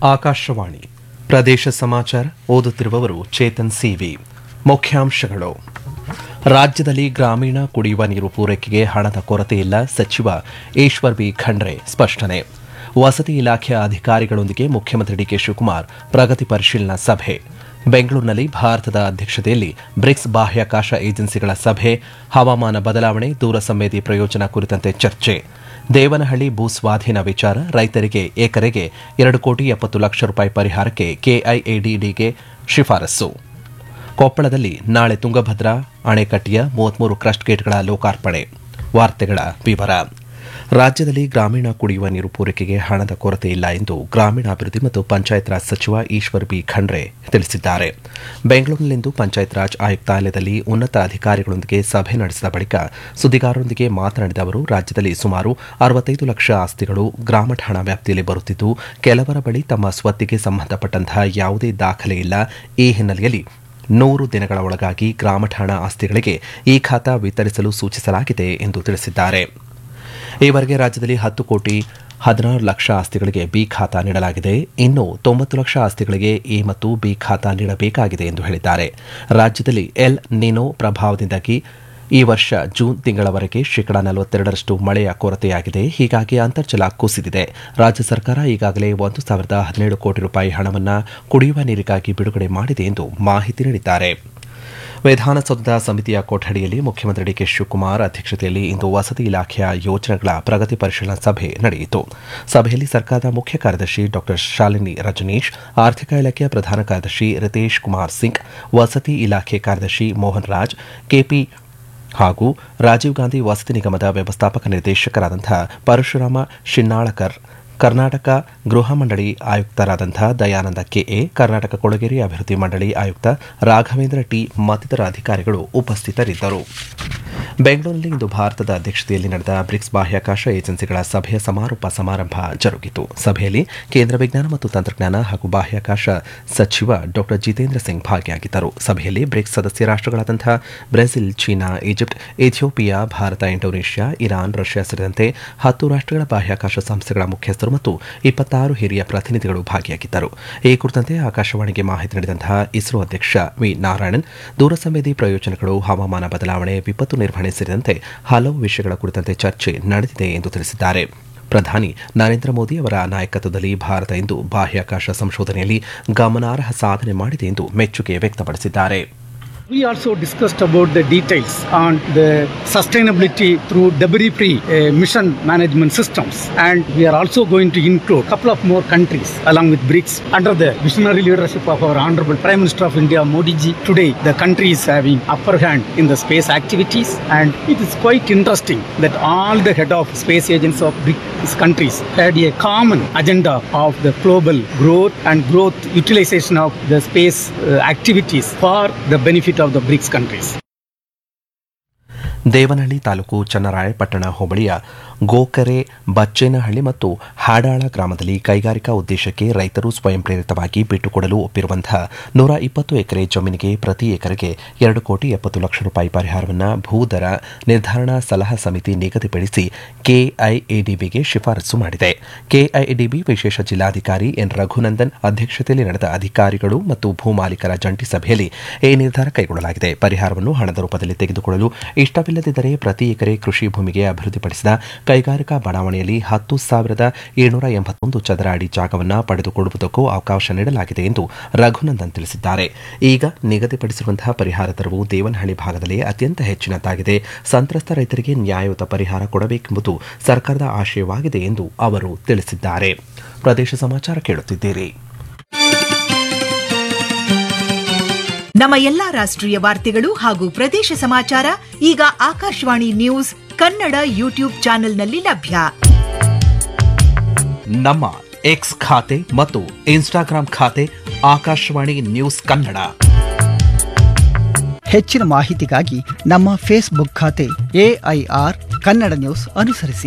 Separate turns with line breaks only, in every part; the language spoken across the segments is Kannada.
ಆಕಾಶವಾಣಿ ಪ್ರದೇಶ ಸಮಾಚಾರ ಓದುತ್ತಿರುವವರು ಚೇತನ್ ಸಿವಿ ಮುಖ್ಯಾಂಶಗಳು ರಾಜ್ಯದಲ್ಲಿ ಗ್ರಾಮೀಣ ಕುಡಿಯುವ ನೀರು ಪೂರೈಕೆಗೆ ಹಣದ ಕೊರತೆ ಇಲ್ಲ ಸಚಿವ ಈಶ್ವರ್ ಬಿ ಖಂಡ್ರೆ ಸ್ಪಷ್ಟನೆ ವಸತಿ ಇಲಾಖೆಯ ಅಧಿಕಾರಿಗಳೊಂದಿಗೆ ಮುಖ್ಯಮಂತ್ರಿ ಡಿಕೆ ಶಿವಕುಮಾರ್ ಪ್ರಗತಿ ಪರಿಶೀಲನಾ ಸಭೆ ಬೆಂಗಳೂರಿನಲ್ಲಿ ಭಾರತದ ಅಧ್ಯಕ್ಷತೆಯಲ್ಲಿ ಬ್ರಿಕ್ಸ್ ಬಾಹ್ಯಾಕಾಶ ಏಜೆನ್ಸಿಗಳ ಸಭೆ ಹವಾಮಾನ ಬದಲಾವಣೆ ದೂರ ಸಂವೇದಿ ಪ್ರಯೋಜನ ಕುರಿತಂತೆ ಚರ್ಚೆ ದೇವನಹಳ್ಳಿ ಭೂ ಸ್ವಾಧೀನ ವಿಚಾರ ರೈತರಿಗೆ ಎಕರೆಗೆ ಎರಡು ಕೋಟಿ ಎಪ್ಪತ್ತು ಲಕ್ಷ ರೂಪಾಯಿ ಪರಿಹಾರಕ್ಕೆ ಕೆಐಎಡಿಡಿಗೆ ಶಿಫಾರಸ್ಸು ಕೊಪ್ಪಳದಲ್ಲಿ ನಾಳೆ ತುಂಗಭದ್ರಾ ಅಣೆಕಟ್ಟೆಯ ಮೂವತ್ಮೂರು ಕ್ರಸ್ಟ್ ಗೇಟ್ಗಳ ಲೋಕಾರ್ಪಣೆ ವಾರ್ತೆಗಳ ವಿವರ ರಾಜ್ಯದಲ್ಲಿ ಗ್ರಾಮೀಣ ಕುಡಿಯುವ ನೀರು ಪೂರೈಕೆಗೆ ಹಣದ ಕೊರತೆ ಇಲ್ಲ ಎಂದು ಗ್ರಾಮೀಣಾಭಿವೃದ್ಧಿ ಮತ್ತು ಪಂಚಾಯತ್ ರಾಜ್ ಸಚಿವ ಈಶ್ವರ್ ಬಿ ಖಂಡ್ರೆ ತಿಳಿಸಿದ್ದಾರೆ ಬೆಂಗಳೂರಿನಲ್ಲಿಂದು ಪಂಚಾಯತ್ ರಾಜ್ ಆಯುಕ್ತಾಲಯದಲ್ಲಿ ಉನ್ನತ ಅಧಿಕಾರಿಗಳೊಂದಿಗೆ ಸಭೆ ನಡೆಸಿದ ಬಳಿಕ ಸುದ್ದಿಗಾರರೊಂದಿಗೆ ಮಾತನಾಡಿದ ಅವರು ರಾಜ್ಯದಲ್ಲಿ ಸುಮಾರು ಅರವತ್ತೈದು ಲಕ್ಷ ಆಸ್ತಿಗಳು ಗ್ರಾಮ ಠಾಣಾ ವ್ಯಾಪ್ತಿಯಲ್ಲಿ ಬರುತ್ತಿದ್ದು ಕೆಲವರ ಬಳಿ ತಮ್ಮ ಸ್ವತ್ತಿಗೆ ಸಂಬಂಧಪಟ್ಟಂತಹ ಯಾವುದೇ ದಾಖಲೆ ಇಲ್ಲ ಈ ಹಿನ್ನೆಲೆಯಲ್ಲಿ ನೂರು ದಿನಗಳ ಒಳಗಾಗಿ ಗ್ರಾಮ ಠಾಣಾ ಆಸ್ತಿಗಳಿಗೆ ಈ ಖಾತಾ ವಿತರಿಸಲು ಸೂಚಿಸಲಾಗಿದೆ ಎಂದು ತಿಳಿಸಿದ್ದಾರೆ ಈವರೆಗೆ ರಾಜ್ಯದಲ್ಲಿ ಹತ್ತು ಕೋಟಿ ಹದಿನಾರು ಲಕ್ಷ ಆಸ್ತಿಗಳಿಗೆ ಬಿ ಖಾತಾ ನೀಡಲಾಗಿದೆ ಇನ್ನು ತೊಂಬತ್ತು ಲಕ್ಷ ಆಸ್ತಿಗಳಿಗೆ ಎ ಮತ್ತು ಬಿ ಖಾತಾ ನೀಡಬೇಕಾಗಿದೆ ಎಂದು ಹೇಳಿದ್ದಾರೆ ರಾಜ್ಯದಲ್ಲಿ ಎಲ್ ನಿನೋ ಪ್ರಭಾವದಿಂದಾಗಿ ಈ ವರ್ಷ ಜೂನ್ ತಿಂಗಳವರೆಗೆ ಶೇಕಡಾ ನಲವತ್ತೆರಡರಷ್ಟು ಮಳೆಯ ಕೊರತೆಯಾಗಿದೆ ಹೀಗಾಗಿ ಅಂತರ್ಜಲ ಕುಸಿದಿದೆ ರಾಜ್ಯ ಸರ್ಕಾರ ಈಗಾಗಲೇ ಒಂದು ಸಾವಿರದ ಹದಿನೇಳು ಕೋಟಿ ರೂಪಾಯಿ ಹಣವನ್ನು ಕುಡಿಯುವ ನೀರಿಗಾಗಿ ಬಿಡುಗಡೆ ಮಾಡಿದೆ ಎಂದು ಮಾಹಿತಿ ನೀಡಿದ್ದಾರೆ ವಿಧಾನಸೌಧದ ಸಮಿತಿಯ ಕೊಠಡಿಯಲ್ಲಿ ಮುಖ್ಯಮಂತ್ರಿ ಡಿಕೆ ಶಿವಕುಮಾರ್ ಅಧ್ಯಕ್ಷತೆಯಲ್ಲಿ ಇಂದು ವಸತಿ ಇಲಾಖೆಯ ಯೋಜನೆಗಳ ಪ್ರಗತಿ ಪರಿಶೀಲನಾ ಸಭೆ ನಡೆಯಿತು ಸಭೆಯಲ್ಲಿ ಸರ್ಕಾರದ ಮುಖ್ಯ ಕಾರ್ಯದರ್ಶಿ ಡಾ ಶಾಲಿನಿ ರಜನೀಶ್ ಆರ್ಥಿಕ ಇಲಾಖೆಯ ಪ್ರಧಾನ ಕಾರ್ಯದರ್ಶಿ ರಿತೇಶ್ ಕುಮಾರ್ ಸಿಂಗ್ ವಸತಿ ಇಲಾಖೆ ಕಾರ್ಯದರ್ಶಿ ಮೋಹನ್ ರಾಜ್ ಕೆಪಿ ಹಾಗೂ ರಾಜೀವ್ ಗಾಂಧಿ ವಸತಿ ನಿಗಮದ ವ್ಯವಸ್ಥಾಪಕ ನಿರ್ದೇಶಕರಾದಂತಹ ಪರಶುರಾಮ ಶಿನ್ನಾಳಕರ್ ಕರ್ನಾಟಕ ಗೃಹ ಮಂಡಳಿ ಆಯುಕ್ತರಾದಂತಹ ದಯಾನಂದ ಕೆಎ ಕರ್ನಾಟಕ ಕೊಳಗೇರಿ ಅಭಿವೃದ್ಧಿ ಮಂಡಳಿ ಆಯುಕ್ತ ರಾಘವೇಂದ್ರ ಟಿ ಮತ್ತಿತರ ಅಧಿಕಾರಿಗಳು ಉಪಸ್ಥಿತರಿದ್ದರು ಬೆಂಗಳೂರಿನಲ್ಲಿ ಇಂದು ಭಾರತದ ಅಧ್ಯಕ್ಷತೆಯಲ್ಲಿ ನಡೆದ ಬ್ರಿಕ್ಸ್ ಬಾಹ್ಯಾಕಾಶ ಏಜೆನ್ಸಿಗಳ ಸಭೆಯ ಸಮಾರೋಪ ಸಮಾರಂಭ ಜರುಗಿತು ಸಭೆಯಲ್ಲಿ ಕೇಂದ್ರ ವಿಜ್ಞಾನ ಮತ್ತು ತಂತ್ರಜ್ಞಾನ ಹಾಗೂ ಬಾಹ್ಯಾಕಾಶ ಸಚಿವ ಡಾ ಜಿತೇಂದ್ರ ಸಿಂಗ್ ಭಾಗಿಯಾಗಿದ್ದರು ಸಭೆಯಲ್ಲಿ ಬ್ರಿಕ್ಸ್ ಸದಸ್ಯ ರಾಷ್ಟಗಳಾದಂತಹ Brazil China Egypt Ethiopia Bharat Indonesia Iran Russia ಸೇರಿದಂತೆ ಹತ್ತು ರಾಷ್ಟಗಳ ಬಾಹ್ಯಾಕಾಶ ಸಂಸ್ಥೆಗಳ ಮುಖ್ಯಸ್ಥರು ಮತ್ತು ಇಪ್ಪತ್ತಾರು ಹಿರಿಯ ಪ್ರತಿನಿಧಿಗಳು ಭಾಗಿಯಾಗಿದ್ದರು ಈ ಕುರಿತಂತೆ ಆಕಾಶವಾಣಿಗೆ ಮಾಹಿತಿ ನೀಡಿದಂತಹ ಇಸ್ರೋ ಅಧ್ಯಕ್ಷ ವಿ ನಾರಾಯಣನ್ ದೂರಸಂವೇದಿ ಪ್ರಯೋಜನಗಳು ಹವಾಮಾನ ಬದಲಾವಣೆ ವಿಪತ್ತು ನಿರ್ವಹಣೆ ಸೇರಿದಂತೆ ಹಲವು ವಿಷಯಗಳ ಕುರಿತಂತೆ ಚರ್ಚೆ ನಡೆದಿದೆ ಎಂದು ತಿಳಿಸಿದ್ದಾರೆ ಪ್ರಧಾನಿ ನರೇಂದ್ರ ಮೋದಿ ಅವರ ನಾಯಕತ್ವದಲ್ಲಿ ಭಾರತ ಇಂದು ಬಾಹ್ಯಾಕಾಶ ಸಂಶೋಧನೆಯಲ್ಲಿ ಗಮನಾರ್ಹ ಸಾಧನೆ ಮಾಡಿದೆ ಎಂದು ಮೆಚ್ಚುಗೆ ವ್ಯಕ್ತಪಡಿಸಿದ್ದಾರೆ
We also discussed about the details on the sustainability through debris-free uh, mission management systems, and we are also going to include a couple of more countries along with BRICS under the visionary leadership of our Honorable Prime Minister of India, Modi ji. Today, the country is having upper hand in the space activities, and it is quite interesting that all the head of space agents of BRICS countries had a common agenda of the global growth and growth utilization of the space uh, activities for the benefit of the BRICS countries.
Devanahalli taluk Channarayapatna ಹೋಬಳಿಯ ಗೋಕರೆ ಬಚ್ಚೇನಹಳ್ಳಿ ಮತ್ತು ಹಾಡಾಳ ಗ್ರಾಮದಲ್ಲಿ ಕೈಗಾರಿಕಾ ಉದ್ದೇಶಕ್ಕೆ ರೈತರು ಸ್ವಯಂ ಪ್ರೇರಿತವಾಗಿ ಬಿಟ್ಟುಕೊಡಲು ಒಪ್ಪಿರುವಂತಹ ನೂರ ಇಪ್ಪತ್ತು ಎಕರೆ ಜಮೀನಿಗೆ ಪ್ರತಿ ಎಕರೆಗೆ ಎರಡು ಕೋಟಿ ಎಪ್ಪತ್ತು ಲಕ್ಷ ರೂಪಾಯಿ ಪರಿಹಾರವನ್ನು ಭೂದರ ನಿರ್ಧಾರಣಾ ಸಲಹಾ ಸಮಿತಿ ನಿಗದಿಪಡಿಸಿ ಕೆಐಎಡಿಬಿಗೆ ಶಿಫಾರಸು ಮಾಡಿದೆ ಕೆಐಎಡಿಬಿ ವಿಶೇಷ ಜಿಲ್ಲಾಧಿಕಾರಿ ಎನ್ ರಘುನಂದನ್ ಅಧ್ಯಕ್ಷತೆಯಲ್ಲಿ ನಡೆದ ಅಧಿಕಾರಿಗಳು ಮತ್ತು ಭೂಮಾಲೀಕರ ಜಂಟಿ ಸಭೆಯಲ್ಲಿ ಈ ನಿರ್ಧಾರ ಕೈಗೊಳ್ಳಲಾಗಿದೆ ಪರಿಹಾರವನ್ನು ಹಣದ ರೂಪದಲ್ಲಿ ತೆಗೆದುಕೊಳ್ಳಲು ಇಷ್ಟವಿಲ್ಲದಿದ್ದರೆ ಪ್ರತಿ ಎಕರೆ ಕೃಷಿ ಭೂಮಿಗೆ ಅಭಿವೃದ್ಧಿಪಡಿಸಿದ ಕೈಗಾರಿಕಾ ಬಡಾವಣೆಯಲ್ಲಿ ಹತ್ತು ಸಾವಿರದ ಏಳ್ನೂರ ಎಂಬತ್ತೊಂದು ಚದರ ಅಡಿ ಜಾಗವನ್ನು ಪಡೆದುಕೊಳ್ಳುವುದಕ್ಕೂ ಅವಕಾಶ ನೀಡಲಾಗಿದೆ ಎಂದು ರಘುನಂದನ್ ತಿಳಿಸಿದ್ದಾರೆ ಈಗ ನಿಗದಿಪಡಿಸಿರುವಂತಹ ಪರಿಹಾರ ದರವು ದೇವನಹಳ್ಳಿ ಭಾಗದಲ್ಲಿ ಅತ್ಯಂತ ಹೆಚ್ಚಿನದಾಗಿದೆ ಸಂತ್ರಸ್ತ ರೈತರಿಗೆ ನ್ಯಾಯಯುತ ಪರಿಹಾರ ಕೊಡಬೇಕೆಂಬುದು ಸರ್ಕಾರದ ಆಶಯವಾಗಿದೆ ಎಂದು ಅವರು ತಿಳಿಸಿದ್ದಾರೆ ಪ್ರದೇಶ ಸಮಾಚಾರ ಕೇಳುತ್ತಿದ್ದೀರಿ
ನಮ್ಮ ಎಲ್ಲಾ ರಾಷ್ಟ್ರೀಯ ವಾರ್ತೆಗಳು ಹಾಗೂ ಪ್ರದೇಶ ಸಮಾಚಾರ ಈಗ ಆಕಾಶವಾಣಿ ನ್ಯೂಸ್ ಕನ್ನಡ ಯೂಟ್ಯೂಬ್ ಚಾನೆಲ್ನಲ್ಲಿ ಲಭ್ಯ
ನಮ್ಮ ಎಕ್ಸ್ ಖಾತೆ ಮತ್ತು ಇನ್ಸ್ಟಾಗ್ರಾಂ ಖಾತೆ ಆಕಾಶವಾಣಿ ನ್ಯೂಸ್ ಕನ್ನಡ
ಹೆಚ್ಚಿನ ಮಾಹಿತಿಗಾಗಿ ನಮ್ಮ ಫೇಸ್ಬುಕ್ ಖಾತೆ ಎಐಆರ್ ಕನ್ನಡ ನ್ಯೂಸ್ ಅನುಸರಿಸಿ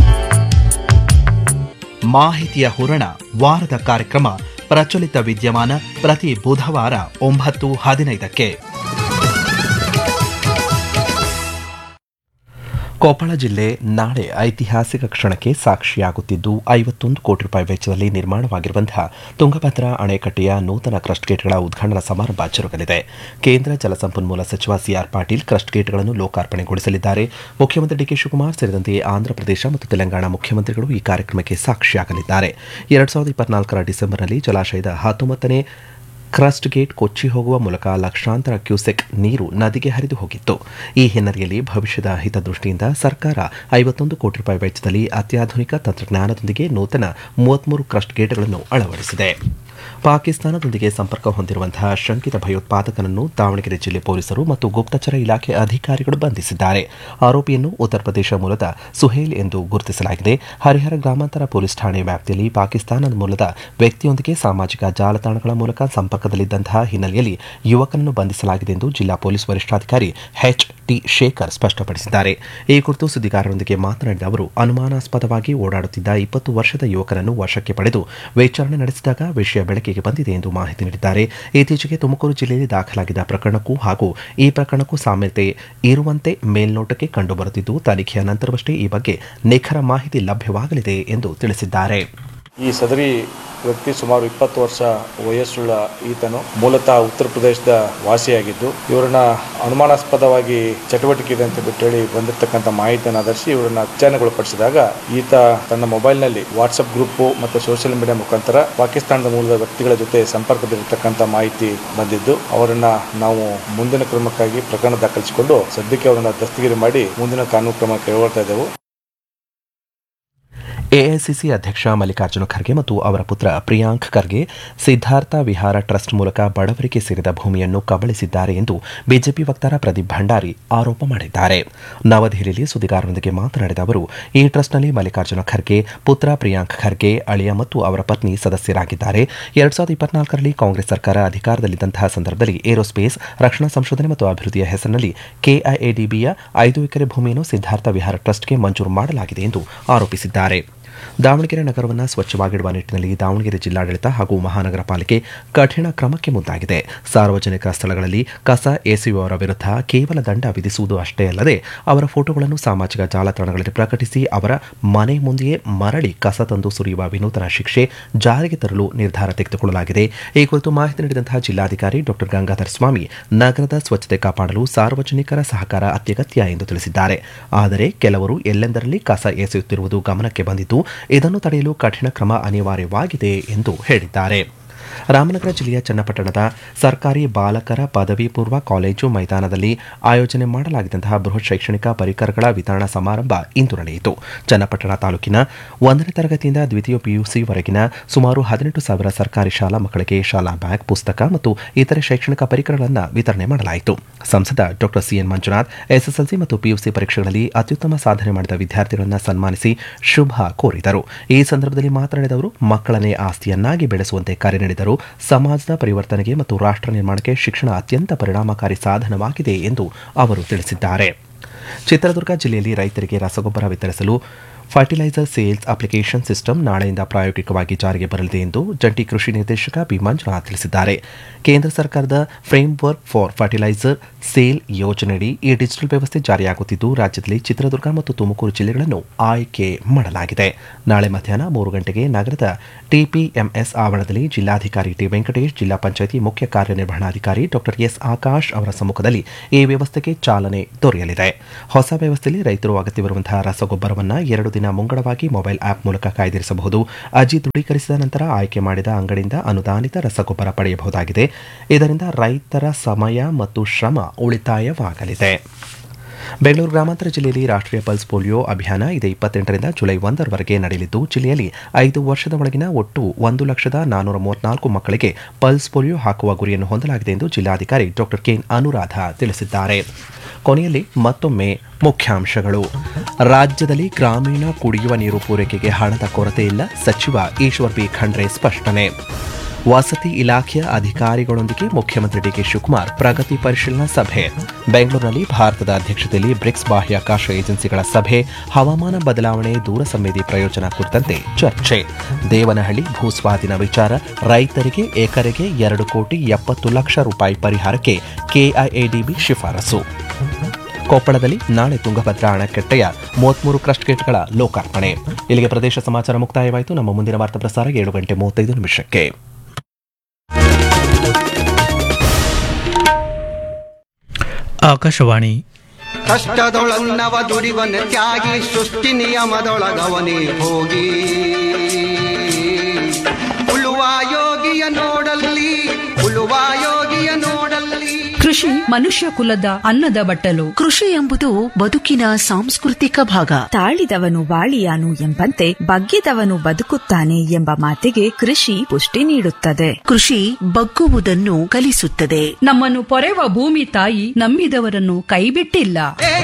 ಮಾಹಿತಿಯ ಹೂರಣ ವಾರದ ಕಾರ್ಯಕ್ರಮ ಪ್ರಚಲಿತ ವಿದ್ಯಮಾನ ಪ್ರತಿ ಬುಧವಾರ ಒಂಬತ್ತು ಹದಿನೈದಕ್ಕೆ ಕೊಪ್ಪಳ ಜಿಲ್ಲೆ ನಾಳೆ ಐತಿಹಾಸಿಕ ಕ್ಷಣಕ್ಕೆ ಸಾಕ್ಷಿಯಾಗುತ್ತಿದ್ದು ಐವತ್ತೊಂದು ಕೋಟಿ ರೂಪಾಯಿ ವೆಚ್ಚದಲ್ಲಿ ನಿರ್ಮಾಣವಾಗಿರುವಂತಹ ತುಂಗಭದ್ರಾ ಅಣೆಕಟ್ಟೆಯ ನೂತನ ಕ್ರಸ್ಟ್ ಗೇಟ್ಗಳ ಉದ್ಘಾಟನಾ ಸಮಾರಂಭ ಜರುಗಲಿದೆ ಕೇಂದ್ರ ಜಲಸಂಪನ್ಮೂಲ ಸಚಿವ ಸಿಆರ್ ಪಾಟೀಲ್ ಕ್ರಸ್ಟ್ ಗೇಟ್ಗಳನ್ನು ಲೋಕಾರ್ಪಣೆಗೊಳಿಸಲಿದ್ದಾರೆ ಮುಖ್ಯಮಂತ್ರಿ ಡಿಕೆ ಶಿವಕುಮಾರ್ ಸೇರಿದಂತೆ ಆಂಧ್ರಪ್ರದೇಶ ಮತ್ತು ತೆಲಂಗಾಣ ಮುಖ್ಯಮಂತ್ರಿಗಳು ಈ ಕಾರ್ಯಕ್ರಮಕ್ಕೆ ಸಾಕ್ಷಿಯಾಗಲಿದ್ದಾರೆ ಎರಡ್ ಸಾವಿರದ ಇಪ್ಪತ್ನಾಲ್ಕರ ಡಿಸೆಂಬರ್ನಲ್ಲಿ ಜಲಾಶಯದ ಹತ್ತೊಂಬತ್ತನೇ ಕ್ರಸ್ಟ್ ಗೇಟ್ ಕೊಚ್ಚಿ ಹೋಗುವ ಮೂಲಕ ಲಕ್ಷಾಂತರ ಕ್ಯೂಸೆಕ್ ನೀರು ನದಿಗೆ ಹರಿದು ಹೋಗಿತ್ತು ಈ ಹಿನ್ನೆಲೆಯಲ್ಲಿ ಭವಿಷ್ಯದ ಹಿತದೃಷ್ಟಿಯಿಂದ ಸರ್ಕಾರ ಐವತ್ತೊಂದು ಕೋಟಿ ರೂಪಾಯಿ ವೆಚ್ಚದಲ್ಲಿ ಅತ್ಯಾಧುನಿಕ ತಂತ್ರಜ್ಞಾನದೊಂದಿಗೆ ನೂತನ ಮೂವತ್ಮೂರು ಕ್ರಸ್ಟ್ ಗೇಟ್ಗಳನ್ನು ಅಳವಡಿಸಿದೆ ಪಾಕಿಸ್ತಾನದೊಂದಿಗೆ ಸಂಪರ್ಕ ಹೊಂದಿರುವಂತಹ ಶಂಕಿತ ಭಯೋತ್ಪಾದಕನನ್ನು ದಾವಣಗೆರೆ ಜಿಲ್ಲೆ ಪೊಲೀಸರು ಮತ್ತು ಗುಪ್ತಚರ ಇಲಾಖೆ ಅಧಿಕಾರಿಗಳು ಬಂಧಿಸಿದ್ದಾರೆ ಆರೋಪಿಯನ್ನು ಉತ್ತರ ಪ್ರದೇಶ ಮೂಲದ ಸುಹೇಲ್ ಎಂದು ಗುರುತಿಸಲಾಗಿದೆ ಹರಿಹರ ಗ್ರಾಮಾಂತರ ಪೊಲೀಸ್ ಠಾಣೆ ವ್ಯಾಪ್ತಿಯಲ್ಲಿ ಪಾಕಿಸ್ತಾನದ ಮೂಲದ ವ್ಯಕ್ತಿಯೊಂದಿಗೆ ಸಾಮಾಜಿಕ ಜಾಲತಾಣಗಳ ಮೂಲಕ ಸಂಪರ್ಕದಲ್ಲಿದ್ದಂತಹ ಹಿನ್ನೆಲೆಯಲ್ಲಿ ಯುವಕನನ್ನು ಬಂಧಿಸಲಾಗಿದೆ ಎಂದು ಜಿಲ್ಲಾ ಪೊಲೀಸ್ ವರಿಷ್ಠಾಧಿಕಾರಿ ಎಚ್ ಟಿ ಶೇಖರ್ ಸ್ಪಷ್ಟಪಡಿಸಿದ್ದಾರೆ ಈ ಕುರಿತು ಸುದ್ದಿಗಾರರೊಂದಿಗೆ ಮಾತನಾಡಿದ ಅವರು ಅನುಮಾನಾಸ್ಪದವಾಗಿ ಓಡಾಡುತ್ತಿದ್ದ ಇಪ್ಪತ್ತು ವರ್ಷದ ಯುವಕನನ್ನು ವಶಕ್ಕೆ ಪಡೆದು ವಿಚಾರಣೆ ನಡೆಸಿದಾಗ ವಿಷಯ ಬೆಳಕಿಗೆ ಬಂದಿದೆ ಎಂದು ಮಾಹಿತಿ ನೀಡಿದ್ದಾರೆ ಇತ್ತೀಚೆಗೆ ತುಮಕೂರು ಜಿಲ್ಲೆಯಲ್ಲಿ ದಾಖಲಾಗಿದ್ದ ಪ್ರಕರಣಕ್ಕೂ ಹಾಗೂ ಈ ಪ್ರಕರಣಕ್ಕೂ ಸಾಮ್ಯತೆ ಇರುವಂತೆ ಮೇಲ್ನೋಟಕ್ಕೆ ಕಂಡುಬರುತ್ತಿದ್ದು ತನಿಖೆಯ ನಂತರವಷ್ಟೇ ಈ ಬಗ್ಗೆ ನಿಖರ ಮಾಹಿತಿ ಲಭ್ಯವಾಗಲಿದೆ ಎಂದು ತಿಳಿಸಿದ್ದಾರೆ
ಈ ಸದರಿ ವ್ಯಕ್ತಿ ಸುಮಾರು ಇಪ್ಪತ್ತು ವರ್ಷ ವಯಸ್ಸುಳ್ಳ ಈತನು ಮೂಲತಃ ಉತ್ತರ ಪ್ರದೇಶದ ವಾಸಿಯಾಗಿದ್ದು ಇವರನ್ನ ಅನುಮಾನಾಸ್ಪದವಾಗಿ ಚಟುವಟಿಕೆ ಇದೆ ಅಂತ ಬಿಟ್ಟು ಹೇಳಿ ಬಂದಿರತಕ್ಕಂಥ ಮಾಹಿತಿಯನ್ನು ಆಧರಿಸಿ ಇವರನ್ನ ವಿಚಾರಣೆಗೊಳಪಡಿಸಿದಾಗ ಈತ ತನ್ನ ಮೊಬೈಲ್ನಲ್ಲಿ ವಾಟ್ಸಪ್ ಗ್ರೂಪ್ ಮತ್ತು ಸೋಷಿಯಲ್ ಮೀಡಿಯಾ ಮುಖಾಂತರ ಪಾಕಿಸ್ತಾನದ ಮೂಲದ ವ್ಯಕ್ತಿಗಳ ಜೊತೆ ಸಂಪರ್ಕದಲ್ಲಿರ್ತಕ್ಕಂಥ ಮಾಹಿತಿ ಬಂದಿದ್ದು ಅವರನ್ನ ನಾವು ಮುಂದಿನ ಕ್ರಮಕ್ಕಾಗಿ ಪ್ರಕರಣ ದಾಖಲಿಸಿಕೊಂಡು ಸದ್ಯಕ್ಕೆ ಅವರನ್ನ ದಸ್ತಗಿರಿ ಮಾಡಿ ಮುಂದಿನ ಕಾನೂನು ಕ್ರಮ ಕೈಗೊಳ್ತಾ ಇದ್ದೆವು
ಎಐಸಿಸಿ ಅಧ್ಯಕ್ಷ ಮಲ್ಲಿಕಾರ್ಜುನ ಖರ್ಗೆ ಮತ್ತು ಅವರ ಪುತ್ರ ಪ್ರಿಯಾಂಕ್ ಖರ್ಗೆ ಸಿದ್ದಾರ್ಥ ವಿಹಾರ ಟ್ರಸ್ಟ್ ಮೂಲಕ ಬಡವರಿಗೆ ಸೇರಿದ ಭೂಮಿಯನ್ನು ಕಬಳಿಸಿದ್ದಾರೆ ಎಂದು ಬಿಜೆಪಿ ವಕ್ತಾರ ಪ್ರದೀಪ್ ಭಂಡಾರಿ ಆರೋಪ ಮಾಡಿದ್ದಾರೆ ನವದೆಹಲಿಯಲ್ಲಿ ಸುದ್ದಿಗಾರರೊಂದಿಗೆ ಮಾತನಾಡಿದ ಅವರು ಈ ಟ್ರಸ್ಟ್ನಲ್ಲಿ ಮಲ್ಲಿಕಾರ್ಜುನ ಖರ್ಗೆ ಪುತ್ರ ಪ್ರಿಯಾಂಕ್ ಖರ್ಗೆ ಅಳಿಯ ಮತ್ತು ಅವರ ಪತ್ನಿ ಸದಸ್ಯರಾಗಿದ್ದಾರೆ ಎರಡ್ ಸಾವಿರದ ಇಪ್ಪತ್ನಾಲ್ಕರಲ್ಲಿ ಕಾಂಗ್ರೆಸ್ ಸರ್ಕಾರ ಅಧಿಕಾರದಲ್ಲಿದ್ದಂತಹ ಸಂದರ್ಭದಲ್ಲಿ ಏರೋಸ್ಪೇಸ್ ರಕ್ಷಣಾ ಸಂಶೋಧನೆ ಮತ್ತು ಅಭಿವೃದ್ಧಿಯ ಹೆಸರಿನಲ್ಲಿ ಕೆಐಎಡಿಬಿಯ ಐದು ಎಕರೆ ಭೂಮಿಯನ್ನು ಸಿದ್ದಾರ್ಥ ವಿಹಾರ ಟ್ರಸ್ಟ್ಗೆ ಮಂಜೂರು ಮಾಡಲಾಗಿದೆ ಎಂದು ಆರೋಪಿಸಿದ್ದಾರೆ ದಾವಣಗೆರೆ ನಗರವನ್ನು ಸ್ವಚ್ಛವಾಗಿಡುವ ನಿಟ್ಟಿನಲ್ಲಿ ದಾವಣಗೆರೆ ಜಿಲ್ಲಾಡಳಿತ ಹಾಗೂ ಮಹಾನಗರ ಪಾಲಿಕೆ ಕಠಿಣ ಕ್ರಮಕ್ಕೆ ಮುಂದಾಗಿದೆ ಸಾರ್ವಜನಿಕ ಸ್ಥಳಗಳಲ್ಲಿ ಕಸ ಎಸೆಯುವವರ ವಿರುದ್ಧ ಕೇವಲ ದಂಡ ವಿಧಿಸುವುದು ಅಷ್ಟೇ ಅಲ್ಲದೆ ಅವರ ಫೋಟೋಗಳನ್ನು ಸಾಮಾಜಿಕ ಜಾಲತಾಣಗಳಲ್ಲಿ ಪ್ರಕಟಿಸಿ ಅವರ ಮನೆ ಮುಂದೆಯೇ ಮರಳಿ ಕಸ ತಂದು ಸುರಿಯುವ ವಿನೂತನ ಶಿಕ್ಷೆ ಜಾರಿಗೆ ತರಲು ನಿರ್ಧಾರ ತೆಗೆದುಕೊಳ್ಳಲಾಗಿದೆ ಈ ಕುರಿತು ಮಾಹಿತಿ ನೀಡಿದಂತಹ ಜಿಲ್ಲಾಧಿಕಾರಿ ಡಾ ಗಂಗಾಧರ ಸ್ವಾಮಿ ನಗರದ ಸ್ವಚ್ಛತೆ ಕಾಪಾಡಲು ಸಾರ್ವಜನಿಕರ ಸಹಕಾರ ಅತ್ಯಗತ್ಯ ಎಂದು ತಿಳಿಸಿದ್ದಾರೆ ಆದರೆ ಕೆಲವರು ಎಲ್ಲೆಂದರಲ್ಲಿ ಕಸ ಎಸೆಯುತ್ತಿರುವುದು ಗಮನಕ್ಕೆ ಬಂದಿದ್ದು ಇದನ್ನು ತಡೆಯಲು ಕಠಿಣ ಕ್ರಮ ಅನಿವಾರ್ಯವಾಗಿದೆ ಎಂದು ಹೇಳಿದ್ದಾರೆ ರಾಮನಗರ ಜಿಲ್ಲೆಯ ಚನ್ನಪಟ್ಟಣದ ಸರ್ಕಾರಿ ಬಾಲಕರ ಪದವಿ ಪೂರ್ವ ಕಾಲೇಜು ಮೈದಾನದಲ್ಲಿ ಆಯೋಜನೆ ಮಾಡಲಾಗಿದ್ದಂತಹ ಬೃಹತ್ ಶೈಕ್ಷಣಿಕ ಪರಿಕರಗಳ ವಿತರಣಾ ಸಮಾರಂಭ ಇಂದು ನಡೆಯಿತು ಚನ್ನಪಟ್ಟಣ ತಾಲೂಕಿನ ಒಂದನೇ ತರಗತಿಯಿಂದ ದ್ವಿತೀಯ ಪಿಯುಸಿವರೆಗಿನ ಸುಮಾರು ಹದಿನೆಂಟು ಸಾವಿರ ಸರ್ಕಾರಿ ಶಾಲಾ ಮಕ್ಕಳಿಗೆ ಶಾಲಾ ಬ್ಯಾಗ್ ಪುಸ್ತಕ ಮತ್ತು ಇತರೆ ಶೈಕ್ಷಣಿಕ ಪರಿಕರಗಳನ್ನು ವಿತರಣೆ ಮಾಡಲಾಯಿತು ಸಂಸದ ಡಾ ಸಿಎನ್ ಮಂಜುನಾಥ್ ಎಸ್ಎಸ್ಎಲ್ಸಿ ಮತ್ತು ಪಿಯುಸಿ ಪರೀಕ್ಷೆಗಳಲ್ಲಿ ಅತ್ಯುತ್ತಮ ಸಾಧನೆ ಮಾಡಿದ ವಿದ್ಯಾರ್ಥಿಗಳನ್ನು ಸನ್ಮಾನಿಸಿ ಶುಭ ಕೋರಿದರು ಈ ಸಂದರ್ಭದಲ್ಲಿ ಮಾತನಾಡಿದ ಅವರು ಮಕ್ಕಳನ್ನೇ ಆಸ್ತಿಯನ್ನಾಗಿ ಬೆಳೆಸುವಂತೆ ಕರೆ ನೀಡಿದರು ಸಮಾಜದ ಪರಿವರ್ತನೆಗೆ ಮತ್ತು ರಾಷ್ಟ್ರ ನಿರ್ಮಾಣಕ್ಕೆ ಶಿಕ್ಷಣ ಅತ್ಯಂತ ಪರಿಣಾಮಕಾರಿ ಸಾಧನವಾಗಿದೆ ಎಂದು ಅವರು ತಿಳಿಸಿದ್ದಾರೆ ಚಿತ್ರದುರ್ಗ ಜಿಲ್ಲೆಯಲ್ಲಿ ರೈತರಿಗೆ ರಸಗೊಬ್ಬರ ವಿತರಿಸಲು ಫರ್ಟಿಲೈಸರ್ ಸೇಲ್ಸ್ ಅಪ್ಲಿಕೇಶನ್ ಸಿಸ್ಟಮ್ ನಾಳೆಯಿಂದ ಪ್ರಾಯೋಗಿಕವಾಗಿ ಜಾರಿಗೆ ಬರಲಿದೆ ಎಂದು ಜಂಟಿ ಕೃಷಿ ನಿರ್ದೇಶಕ ಬಿ ಮಂಜುನಾಥ್ ತಿಳಿಸಿದ್ದಾರೆ ಕೇಂದ್ರ ಸರ್ಕಾರದ framework for fertiliser sale ಯೋಜನೆಯಡಿ ಈ ಡಿಜಿಟಲ್ ವ್ಯವಸ್ಥೆ ಜಾರಿಯಾಗುತ್ತಿದ್ದು ರಾಜ್ಯದಲ್ಲಿ ಚಿತ್ರದುರ್ಗ ಮತ್ತು ತುಮಕೂರು ಜಿಲ್ಲೆಗಳನ್ನು ಆಯ್ಕೆ ಮಾಡಲಾಗಿದೆ ನಾಳೆ ಮಧ್ಯಾಹ್ನ ಮೂರು ಗಂಟೆಗೆ ನಗರದ ಟಿಪಿಎಂಎಸ್ ಆವರಣದಲ್ಲಿ ಜಿಲ್ಲಾಧಿಕಾರಿ ಟಿ ವೆಂಕಟೇಶ್ ಜಿಲ್ಲಾ ಪಂಚಾಯಿತಿ ಮುಖ್ಯ ಕಾರ್ಯನಿರ್ವಹಣಾಧಿಕಾರಿ ಡಾಕ್ಟರ್ ಎಸ್ ಆಕಾಶ್ ಅವರ ಸಮ್ಮುಖದಲ್ಲಿ ಈ ವ್ಯವಸ್ಥೆಗೆ ಚಾಲನೆ ದೊರೆಯಲಿದೆ ಹೊಸ ವ್ಯವಸ್ಥೆಯಲ್ಲಿ ರೈತರು ಅಗತ್ಯವಿರುವಂತಹ ರಸಗೊಬ್ಬರವನ್ನು ಎರಡು ದಿನ ಮುಂಗಡವಾಗಿ ಮೊಬೈಲ್ ಆಪ್ ಮೂಲಕ ಕಾಯ್ದಿರಿಸಬಹುದು ಅರ್ಜಿ ದೃಢೀಕರಿಸಿದ ನಂತರ ಆಯ್ಕೆ ಮಾಡಿದ ಅಂಗಡಿಯಿಂದ ಅನುದಾನಿತ ರಸಗೊಬ್ಬರ ಪಡೆಯಬಹುದಾಗಿದೆ ಇದರಿಂದ ರೈತರ ಸಮಯ ಮತ್ತು ಶ್ರಮ ಉಳಿತಾಯವಾಗಲಿದೆ ಬೆಂಗಳೂರು ಗ್ರಾಮಾಂತರ ಜಿಲ್ಲೆಯಲ್ಲಿ ರಾಷ್ಟ್ರೀಯ ಪಲ್ಸ್ ಪೋಲಿಯೋ ಅಭಿಯಾನ ಇದೇ ಇಪ್ಪತ್ತೆಂಟರಿಂದ ಜುಲೈ ಒಂದರವರೆಗೆ ನಡೆಯಲಿದ್ದು ಜಿಲ್ಲೆಯಲ್ಲಿ ಐದು ವರ್ಷದ ಒಳಗಿನ ಒಟ್ಟು ಒಂದು ಲಕ್ಷದ ನಾನ್ನೂರ ಮೂವತ್ನಾಲ್ಕು ಮಕ್ಕಳಿಗೆ ಪಲ್ಸ್ ಪೋಲಿಯೋ ಹಾಕುವ ಗುರಿಯನ್ನು ಹೊಂದಲಾಗಿದೆ ಎಂದು ಜಿಲ್ಲಾಧಿಕಾರಿ ಡಾಕ್ಟರ್ ಕೆಎನ್ ಅನುರಾಧ ತಿಳಿಸಿದ್ದಾರೆ ಕೊನೆಯಲ್ಲಿ ಮತ್ತೊಮ್ಮೆ ಮುಖ್ಯಾಂಶಗಳು ರಾಜ್ಯದಲ್ಲಿ ಗ್ರಾಮೀಣ ಕುಡಿಯುವ ನೀರು ಪೂರೈಕೆಗೆ ಹಣದ ಕೊರತೆ ಇಲ್ಲ ಸಚಿವ ಈಶ್ವರ್ ಬಿ ಖಂಡ್ರೆ ಸ್ಪಷ್ಟನೆ ವಸತಿ ಇಲಾಖೆಯ ಅಧಿಕಾರಿಗಳೊಂದಿಗೆ ಮುಖ್ಯಮಂತ್ರಿ ಡಿಕೆ ಶಿವಕುಮಾರ್ ಪ್ರಗತಿ ಪರಿಶೀಲನಾ ಸಭೆ ಬೆಂಗಳೂರಿನಲ್ಲಿ ಭಾರತದ ಅಧ್ಯಕ್ಷತೆಯಲ್ಲಿ ಬ್ರಿಕ್ಸ್ ಬಾಹ್ಯಾಕಾಶ ಏಜೆನ್ಸಿಗಳ ಸಭೆ ಹವಾಮಾನ ಬದಲಾವಣೆ ದೂರ ಸಂವೇದಿ ಪ್ರಯೋಜನ ಕುರಿತಂತೆ ಚರ್ಚೆ ದೇವನಹಳ್ಳಿ ಭೂಸ್ವಾಧೀನ ವಿಚಾರ ರೈತರಿಗೆ ಎಕರೆಗೆ ಎರಡು ಕೋಟಿ ಎಪ್ಪತ್ತು ಲಕ್ಷ ರೂಪಾಯಿ ಪರಿಹಾರಕ್ಕೆ ಕೆಐಎಡಿಬಿ ಶಿಫಾರಸು ಕೊಪ್ಪಳದಲ್ಲಿ ನಾಳೆ ತುಂಗಭದ್ರಾ ಅಣೆಕಟ್ಟೆಯ ಮೂವತ್ಮೂರು ಕ್ರಸ್ಟ್ ಗೇಟ್ಗಳ ಲೋಕಾರ್ಪಣೆ ಇಲ್ಲಿಗೆ ಪ್ರದೇಶ ಸಮಾಚಾರ ಮುಕ್ತಾಯವಾಯಿತು ನಮ್ಮ ಮುಂದಿನ ವಾರ್ತಾ ಪ್ರಸಾರ ಏಳು ಗಂಟೆ ಮೂವತ್ತೈದು ನಿಮಿಷಕ್ಕೆ
ಆಕಾಶವಾಣಿ
ಕಷ್ಟದೊಳನ್ನವ ದುಡಿವನ ತ್ಯಾಗಿ ಸೃಷ್ಟಿ ನಿಯಮದೊಳಗವನೇ ಹೋಗಿ ಉಳುವ ಯೋಗಿಯ ನೋಡಲ್ಲಿ ಉಳುವ ಯೋಗಿಯ ನೋಡಲ್ಲಿ
ಕೃಷಿ ಮನುಷ್ಯ ಕುಲದ ಅನ್ನದ ಬಟ್ಟಲು
ಕೃಷಿ ಎಂಬುದು ಬದುಕಿನ ಸಾಂಸ್ಕೃತಿಕ ಭಾಗ
ತಾಳಿದವನು ಬಾಳಿಯಾನು ಎಂಬಂತೆ ಬಗ್ಗಿದವನು ಬದುಕುತ್ತಾನೆ ಎಂಬ ಮಾತಿಗೆ ಕೃಷಿ ಪುಷ್ಟಿ ನೀಡುತ್ತದೆ
ಕೃಷಿ ಬಗ್ಗುವುದನ್ನು ಕಲಿಸುತ್ತದೆ
ನಮ್ಮನ್ನು ಪೊರೆವ ಭೂಮಿ ತಾಯಿ ನಂಬಿದವರನ್ನು ಕೈಬಿಟ್ಟಿಲ್ಲ
ಏ